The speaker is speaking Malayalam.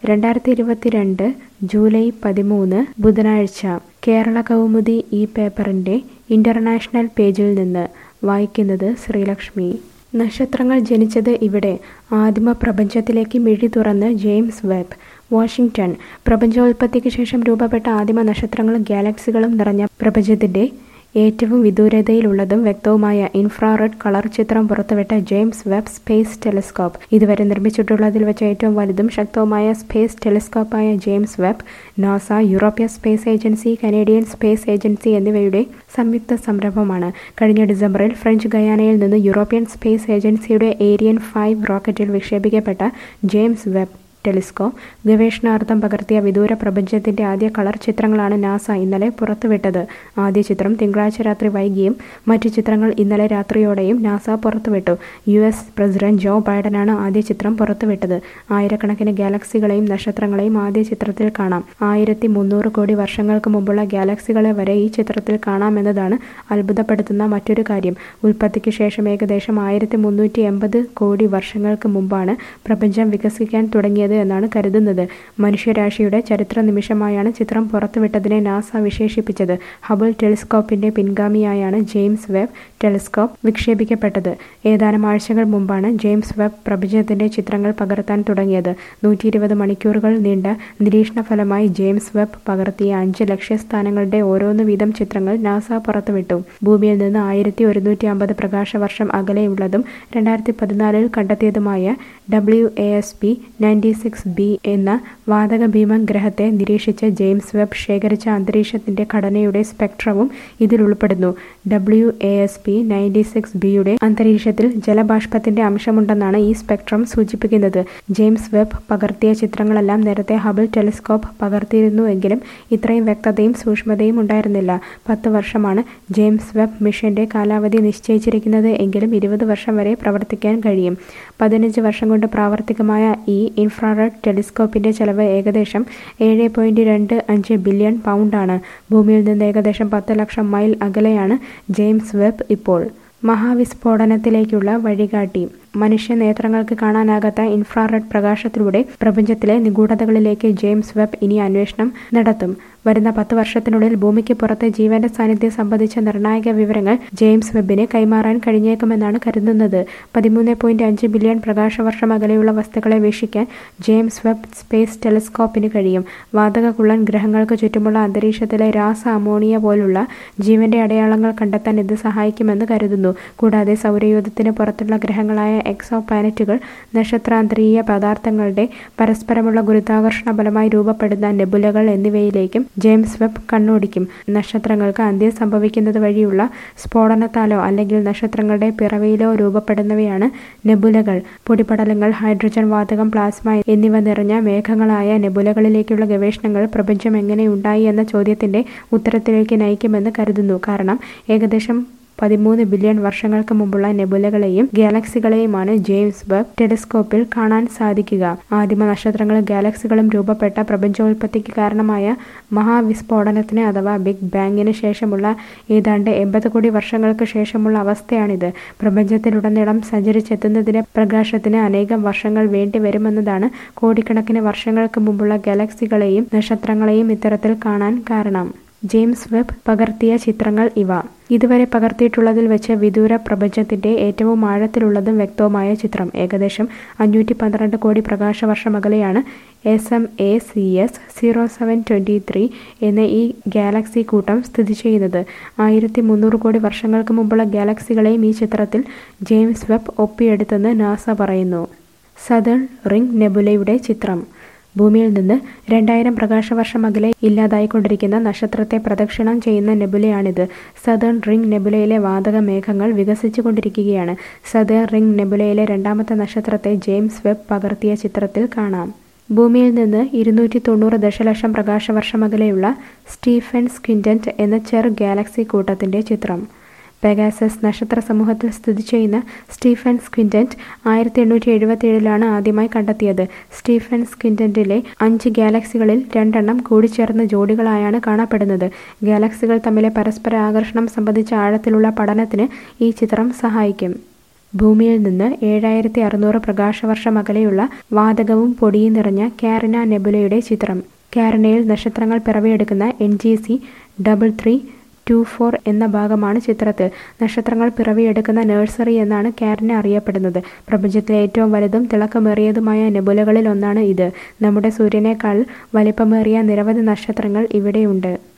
രണ്ടായിരത്തി ഇരുപത്തിരണ്ട് ജൂലൈ പതിമൂന്ന് ബുധനാഴ്ച കേരള കൗമുദി ഈ പേപ്പറിൻ്റെ ഇൻ്റർനാഷണൽ പേജിൽ നിന്ന് വായിക്കുന്നത് ശ്രീലക്ഷ്മി നക്ഷത്രങ്ങൾ ജനിച്ചത് ഇവിടെ ആദിമ പ്രപഞ്ചത്തിലേക്ക് മിഴി തുറന്ന് ജെയിംസ് വെബ് വാഷിംഗ്ടൺ പ്രപഞ്ചോൽപത്തിക്ക് ശേഷം രൂപപ്പെട്ട ആദിമ നക്ഷത്രങ്ങളും ഗാലക്സികളും നിറഞ്ഞ പ്രപഞ്ചത്തിൻ്റെ ഏറ്റവും വിദൂരതയിലുള്ളതും വ്യക്തവുമായ ഇൻഫ്രാറെഡ് കളർ ചിത്രം പുറത്തുവിട്ട ജെയിംസ് വെബ് സ്പേസ് ടെലിസ്കോപ്പ് ഇതുവരെ നിർമ്മിച്ചിട്ടുള്ളതിൽ വെച്ച് ഏറ്റവും വലുതും ശക്തവുമായ സ്പേസ് ടെലിസ്കോപ്പായ James Webb NASA European space agency Canadian space agency എന്നിവയുടെ സംയുക്ത സംരംഭമാണ് കഴിഞ്ഞ ഡിസംബറിൽ ഫ്രഞ്ച് ഗയാനയിൽ നിന്ന് യൂറോപ്യൻ സ്പേസ് ഏജൻസിയുടെ ഏരിയൻ ഫൈവ് റോക്കറ്റിൽ വിക്ഷേപിക്കപ്പെട്ട ജെയിംസ് വെബ് ടെലിസ്കോപ്പ് ഗവേഷണാർത്ഥം പകർത്തിയ വിദൂര പ്രപഞ്ചത്തിന്റെ ആദ്യ കളർ ചിത്രങ്ങളാണ് നാസ ഇന്നലെ പുറത്തുവിട്ടത് ആദ്യ ചിത്രം തിങ്കളാഴ്ച രാത്രി വൈകിയും മറ്റു ചിത്രങ്ങൾ ഇന്നലെ രാത്രിയോടെയും നാസ പുറത്തുവിട്ടു യു എസ് പ്രസിഡന്റ് ജോ ബൈഡനാണ് ആദ്യ ചിത്രം പുറത്തുവിട്ടത് ആയിരക്കണക്കിന് ഗാലക്സികളെയും നക്ഷത്രങ്ങളെയും ആദ്യ ചിത്രത്തിൽ കാണാം ആയിരത്തി മുന്നൂറ് കോടി വർഷങ്ങൾക്ക് മുമ്പുള്ള ഗാലക്സികളെ വരെ ഈ ചിത്രത്തിൽ കാണാമെന്നതാണ് അത്ഭുതപ്പെടുത്തുന്ന മറ്റൊരു കാര്യം ഉൽപ്പത്തിക്ക് ശേഷം ഏകദേശം ആയിരത്തി മുന്നൂറ്റി എൺപത് കോടി വർഷങ്ങൾക്ക് മുമ്പാണ് പ്രപഞ്ചം വികസിക്കാൻ തുടങ്ങിയത് എന്നാണ് കരുതുന്നത് മനുഷ്യരാശിയുടെ ചരിത്ര നിമിഷമായാണ് ചിത്രം പുറത്തുവിട്ടതിനെ നാസ വിശേഷിപ്പിച്ചത് ഹബിൾ ടെലിസ്കോപ്പിന്റെ പിൻഗാമിയായാണ് ജെയിംസ് വെബ് ടെലിസ്കോപ്പ് വിക്ഷേപിക്കപ്പെട്ടത് ഏതാനും ആഴ്ചകൾ മുമ്പാണ് ജെയിംസ് വെബ് പ്രപഞ്ചത്തിന്റെ ചിത്രങ്ങൾ പകർത്താൻ തുടങ്ങിയത് നൂറ്റി ഇരുപത് മണിക്കൂറുകൾ നീണ്ട നിരീക്ഷണ ഫലമായി ജെയിംസ് വെബ് പകർത്തിയ അഞ്ച് ലക്ഷ്യസ്ഥാനങ്ങളുടെ ഓരോന്ന് വീതം ചിത്രങ്ങൾ നാസ പുറത്തുവിട്ടു ഭൂമിയിൽ നിന്ന് ആയിരത്തി ഒരുന്നൂറ്റി അമ്പത് പ്രകാശവർഷം അകലെയുള്ളതും രണ്ടായിരത്തി പതിനാലിൽ കണ്ടെത്തിയതുമായ W A S P ninety six B എന്ന വാതക ഭീമൻ ഗ്രഹത്തെ നിരീക്ഷിച്ച് ജെയിംസ് വെബ് ശേഖരിച്ച അന്തരീക്ഷത്തിന്റെ ഘടനയുടെ സ്പെക്ട്രവും ഇതിൽ ഉൾപ്പെടുന്നു W A S P ninety six ബിയുടെ അന്തരീക്ഷത്തിൽ ജലബാഷ്പത്തിന്റെ അംശമുണ്ടെന്നാണ് ഈ സ്പെക്ട്രം സൂചിപ്പിക്കുന്നത് ജെയിംസ് വെബ് പകർത്തിയ ചിത്രങ്ങളെല്ലാം നേരത്തെ ഹബിൾ ടെലിസ്കോപ്പ് പകർത്തിയിരുന്നുവെങ്കിലും ഇത്രയും വ്യക്തതയും സൂക്ഷ്മതയും ഉണ്ടായിരുന്നില്ല പത്ത് വർഷമാണ് ജെയിംസ് വെബ് മിഷന്റെ കാലാവധി നിശ്ചയിച്ചിരിക്കുന്നത് എങ്കിലും ഇരുപത് വർഷം വരെ പ്രവർത്തിക്കാൻ കഴിയും പതിനഞ്ച് വർഷം കൊണ്ട് പ്രാവർത്തികമായ ഈ ഇൻഫ്രാറെഡ് ടെലിസ്കോപ്പിന്റെ ചെലവ് ഏകദേശം ഏഴ് പോയിന്റ് രണ്ട് അഞ്ച് ബില്യൺ പൗണ്ടാണ് ഭൂമിയിൽ നിന്ന് ഏകദേശം പത്ത് ലക്ഷം മൈൽ അകലെയാണ് ജെയിംസ് വെബ് ഇപ്പോൾ മഹാവിസ്ഫോടനത്തിലേക്കുള്ള വഴികാട്ടി മനുഷ്യ നേത്രങ്ങൾക്ക് കാണാനാകാത്ത ഇൻഫ്രാറെഡ് പ്രകാശത്തിലൂടെ പ്രപഞ്ചത്തിലെ നിഗൂഢതകളിലേക്ക് ജെയിംസ് വെബ് ഇനി അന്വേഷണം നടത്തും വരുന്ന പത്ത് വർഷത്തിനുള്ളിൽ ഭൂമിക്ക് പുറത്തെ ജീവന്റെ സാന്നിധ്യം സംബന്ധിച്ച നിർണായക വിവരങ്ങൾ ജെയിംസ് വെബിന് കൈമാറാൻ കഴിഞ്ഞേക്കുമെന്നാണ് കരുതുന്നത് പതിമൂന്ന് പോയിന്റ് അഞ്ച് ബില്യൺ പ്രകാശവർഷം അകലെയുള്ള വസ്തുക്കളെ വീക്ഷിക്കാൻ ജെയിംസ് വെബ് സ്പേസ് ടെലിസ്കോപ്പിന് കഴിയും വാതക കുള്ളൻ ഗ്രഹങ്ങൾക്ക് ചുറ്റുമുള്ള അന്തരീക്ഷത്തിലെ രാസ അമോണിയ പോലുള്ള ജീവന്റെ അടയാളങ്ങൾ കണ്ടെത്താൻ ഇത് സഹായിക്കുമെന്ന് കരുതുന്നു കൂടാതെ സൗരയൂഥത്തിന് പുറത്തുള്ള ഗ്രഹങ്ങളായ എക്സോ പ്ലാനറ്റുകൾ നക്ഷത്രാന്തരീയ പദാർത്ഥങ്ങളുടെ പരസ്പരമുള്ള ഗുരുത്വാകർഷണ ഫലമായി രൂപപ്പെടുന്ന നെബുലകൾ എന്നിവയിലേക്കും ജെയിംസ് വെബ് കണ്ണോടിക്കും നക്ഷത്രങ്ങൾക്ക് അന്ത്യം സംഭവിക്കുന്നത് വഴിയുള്ള സ്ഫോടനത്താലോ അല്ലെങ്കിൽ നക്ഷത്രങ്ങളുടെ പിറവിയിലോ രൂപപ്പെടുന്നവയാണ് നെബുലകൾ പൊടിപടലങ്ങൾ ഹൈഡ്രജൻ വാതകം പ്ലാസ്മ എന്നിവ നിറഞ്ഞ മേഘങ്ങളായ നെബുലകളിലേക്കുള്ള ഗവേഷണങ്ങൾ പ്രപഞ്ചം എങ്ങനെ ഉണ്ടായി എന്ന ചോദ്യത്തിന്റെ ഉത്തരത്തിലേക്ക് നയിക്കുമെന്ന് കരുതുന്നു കാരണം ഏകദേശം പതിമൂന്ന് ബില്യൺ വർഷങ്ങൾക്ക് മുമ്പുള്ള നെബുലകളെയും ഗാലക്സികളെയുമാണ് ജെയിംസ് വെബ് ടെലിസ്കോപ്പിൽ കാണാൻ സാധിക്കുക ആദിമ നക്ഷത്രങ്ങളും ഗാലക്സികളും രൂപപ്പെട്ട പ്രപഞ്ചോൽപത്തിക്ക് കാരണമായ മഹാവിസ്ഫോടനത്തിന് അഥവാ ബിഗ് ബാങ്ങിന് ശേഷമുള്ള ഏതാണ്ട് എൺപത് കോടി വർഷങ്ങൾക്ക് ശേഷമുള്ള അവസ്ഥയാണിത് പ്രപഞ്ചത്തിലുടനീളം സഞ്ചരിച്ചെത്തുന്നതിന് പ്രകാശത്തിന് അനേകം വർഷങ്ങൾ വേണ്ടി വരുമെന്നതാണ് കോടിക്കണക്കിന് വർഷങ്ങൾക്ക് മുമ്പുള്ള ഗാലക്സികളെയും നക്ഷത്രങ്ങളെയും ഇത്തരത്തിൽ കാണാൻ കാരണം ജെയിംസ് വെബ് പകർത്തിയ ചിത്രങ്ങൾ ഇവ ഇതുവരെ പകർത്തിയിട്ടുള്ളതിൽ വെച്ച് വിദൂര പ്രപഞ്ചത്തിന്റെ ഏറ്റവും ആഴത്തിലുള്ളതും വ്യക്തവുമായ ചിത്രം ഏകദേശം അഞ്ഞൂറ്റി പന്ത്രണ്ട് കോടി പ്രകാശവർഷം അകലെയാണ് S M A C S zero seven twenty three എന്ന ഈ ഗാലക്സി കൂട്ടം സ്ഥിതി ചെയ്യുന്നത് ആയിരത്തി മുന്നൂറ് കോടി വർഷങ്ങൾക്ക് മുമ്പുള്ള ഗാലക്സികളെയും ഈ ചിത്രത്തിൽ ജെയിംസ് വെബ് ഒപ്പിയെടുത്തെന്ന് നാസ പറയുന്നു സദേൺ റിംഗ് നെബുലയുടെ ചിത്രം ഭൂമിയിൽ നിന്ന് രണ്ടായിരം പ്രകാശവർഷം അകലെ ഇല്ലാതായിക്കൊണ്ടിരിക്കുന്ന നക്ഷത്രത്തെ പ്രദക്ഷിണം ചെയ്യുന്ന നെബുലയാണിത് സദേൺ റിംഗ് നെബുലയിലെ വാതക മേഘങ്ങൾ വികസിച്ചുകൊണ്ടിരിക്കുകയാണ് സദേൺ റിംഗ് നെബുലയിലെ രണ്ടാമത്തെ നക്ഷത്രത്തെ ജെയിംസ് വെബ് പകർത്തിയ ചിത്രത്തിൽ കാണാം ഭൂമിയിൽ നിന്ന് ഇരുന്നൂറ്റി തൊണ്ണൂറ് ദശലക്ഷം പ്രകാശവർഷം അകലെയുള്ള സ്റ്റീഫൻ സ്ക്വിൻറ്റന്റ് എന്ന ചെറു ഗാലക്സി കൂട്ടത്തിന്റെ ചിത്രം പെഗാസസ് നക്ഷത്ര സമൂഹത്തിൽ സ്ഥിതി ചെയ്യുന്ന സ്റ്റീഫൻ സ്ക്വിൻറ്റന്റ് ആയിരത്തി എണ്ണൂറ്റി എഴുപത്തി ഏഴിലാണ് ആദ്യമായി കണ്ടെത്തിയത് സ്റ്റീഫൻ സ്ക്വിൻറ്റന്റിലെ അഞ്ച് ഗാലക്സികളിൽ രണ്ടെണ്ണം കൂടിച്ചേർന്ന ജോഡികളായാണ് കാണപ്പെടുന്നത് ഗാലക്സികൾ തമ്മിലെ പരസ്പര ആകർഷണം സംബന്ധിച്ച ആഴത്തിലുള്ള പഠനത്തിന് ഈ ചിത്രം സഹായിക്കും ഭൂമിയിൽ നിന്ന് ഏഴായിരത്തി അറുന്നൂറ് പ്രകാശവർഷം അകലെയുള്ള വാതകവും പൊടിയും നിറഞ്ഞ കാരിന നെബുലയുടെ ചിത്രം കാരിനയിൽ നക്ഷത്രങ്ങൾ പിറവിയെടുക്കുന്ന N G C double three two four എന്ന ഭാഗമാണ് ചിത്രത്തിൽ നക്ഷത്രങ്ങൾ പിറവിയെടുക്കുന്ന നഴ്സറി എന്നാണ് കാരിന അറിയപ്പെടുന്നത് പ്രപഞ്ചത്തിലെ ഏറ്റവും വലുതും തിളക്കമേറിയതുമായ നെബുലകളിൽ ഒന്നാണ് ഇത് നമ്മുടെ സൂര്യനേക്കാൾ വലിപ്പമേറിയ നിരവധി നക്ഷത്രങ്ങൾ ഇവിടെയുണ്ട്